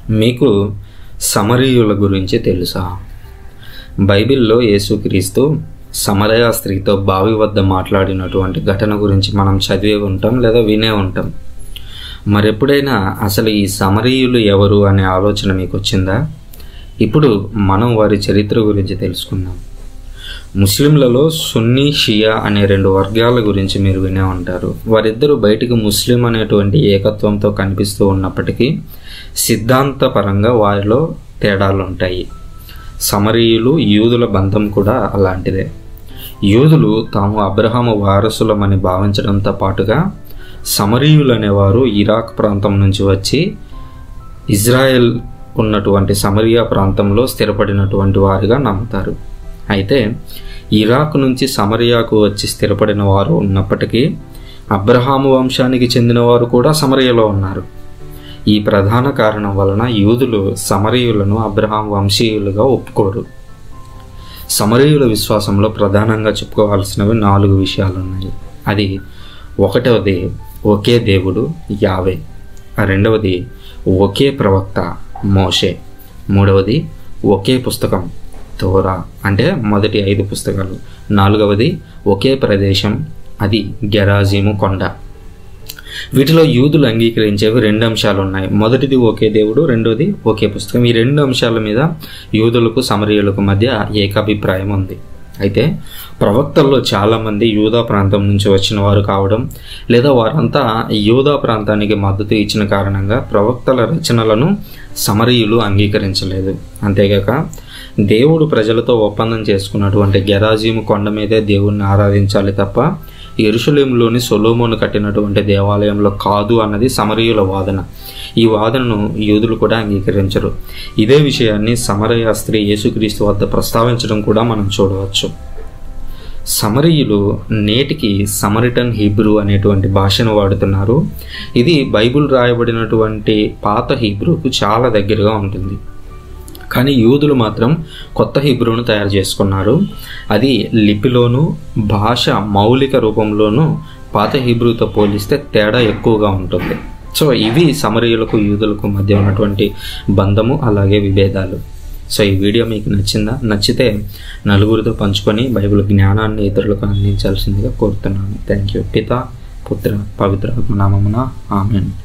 మీకు సమరీయుల గురించి తెలుసా బైబిల్లో యేసుక్రీస్తు సమరయ స్త్రీతో బావి వద్ద మాట్లాడినటువంటి ఘటన గురించి మనం చదివే ఉంటాం లేదా వినే ఉంటాం మరెప్పుడైనా అసలు ఈ సమరీయులు ఎవరు అనే ఆలోచన మీకు వచ్చిందా ఇప్పుడు మనం వారి చరిత్ర గురించి తెలుసుకుందాం ముస్లింలలో సున్నీ షియా అనే రెండు వర్గాల గురించి మీరు వినే ఉంటారు వారిద్దరూ బయటికి ముస్లిం అనేటువంటి ఏకత్వంతో కనిపిస్తూ ఉన్నప్పటికీ సిద్ధాంతపరంగా వారిలో తేడాలు ఉంటాయి సమరీయులు యూదుల బంధం కూడా అలాంటిదే యూదులు తాము అబ్రహాము వారసులమని భావించడంతో పాటుగా సమరీయులు అనేవారు ఇరాక్ ప్రాంతం నుంచి వచ్చి ఇజ్రాయెల్ ఉన్నటువంటి సమరియా ప్రాంతంలో స్థిరపడినటువంటి వారిగా నమ్ముతారు అయితే ఇరాక్ నుంచి సమరియాకు వచ్చి స్థిరపడిన వారు ఉన్నప్పటికీ అబ్రహాము వంశానికి చెందిన వారు కూడా సమరియలో ఉన్నారు ఈ ప్రధాన కారణం వలన యూదులు సమరీయులను అబ్రహాం వంశీయులుగా ఒప్పుకోరు సమరీయుల విశ్వాసంలో ప్రధానంగా చెప్పుకోవాల్సినవి నాలుగు విషయాలు ఉన్నాయి అది ఒకటవది ఒకే దేవుడు యావే రెండవది ఒకే ప్రవక్త మోషే మూడవది ఒకే పుస్తకం తోరా అంటే మొదటి ఐదు పుస్తకాలు నాలుగవది ఒకే ప్రదేశం అది గెరాజీము కొండ వీటిలో యూదులు అంగీకరించేవి రెండు అంశాలు ఉన్నాయి మొదటిది ఒకే దేవుడు రెండోది ఒకే పుస్తకం ఈ రెండు అంశాల మీద యూదులకు సమరీయులకు మధ్య ఏకాభిప్రాయం ఉంది అయితే ప్రవక్తల్లో చాలామంది యూదా ప్రాంతం నుంచి వచ్చిన వారు కావడం లేదా వారంతా యూదా ప్రాంతానికి మద్దతు ఇచ్చిన కారణంగా ప్రవక్తల రచనలను సమరీయులు అంగీకరించలేదు అంతేగాక దేవుడు ప్రజలతో ఒప్పందం చేసుకున్నటువంటి గెరాజీము కొండ మీదే దేవుణ్ణి ఆరాధించాలి తప్ప ఎరుషలేంలోని సొలోమోను కట్టినటువంటి దేవాలయంలో కాదు అన్నది సమరీయుల వాదన ఈ వాదనను యూదులు కూడా అంగీకరించరు ఇదే విషయాన్ని సమరయ స్త్రీ యేసుక్రీస్తు వద్ద ప్రస్తావించడం కూడా మనం చూడవచ్చు సమరీయులు నేటికి సమరిటన్ హీబ్రూ అనేటువంటి భాషను వాడుతున్నారు ఇది బైబిల్ రాయబడినటువంటి పాత హీబ్రూకు చాలా దగ్గరగా ఉంటుంది కానీ యూదులు మాత్రం కొత్త హిబ్రూను తయారు చేసుకున్నారు అది లిపిలోను భాష మౌలిక రూపంలోనూ పాత హిబ్రూతో పోలిస్తే తేడా ఎక్కువగా ఉంటుంది సో ఇవి సమరీయులకు యూదులకు మధ్య ఉన్నటువంటి బంధము అలాగే విభేదాలు సో ఈ వీడియో మీకు నచ్చిందా నచ్చితే నలుగురితో పంచుకొని బైబిల్ జ్ఞానాన్ని ఇతరులకు అందించాల్సిందిగా కోరుతున్నాను థ్యాంక్ యూ పిత పుత్ర పవిత్ర నామమున ఆమెన్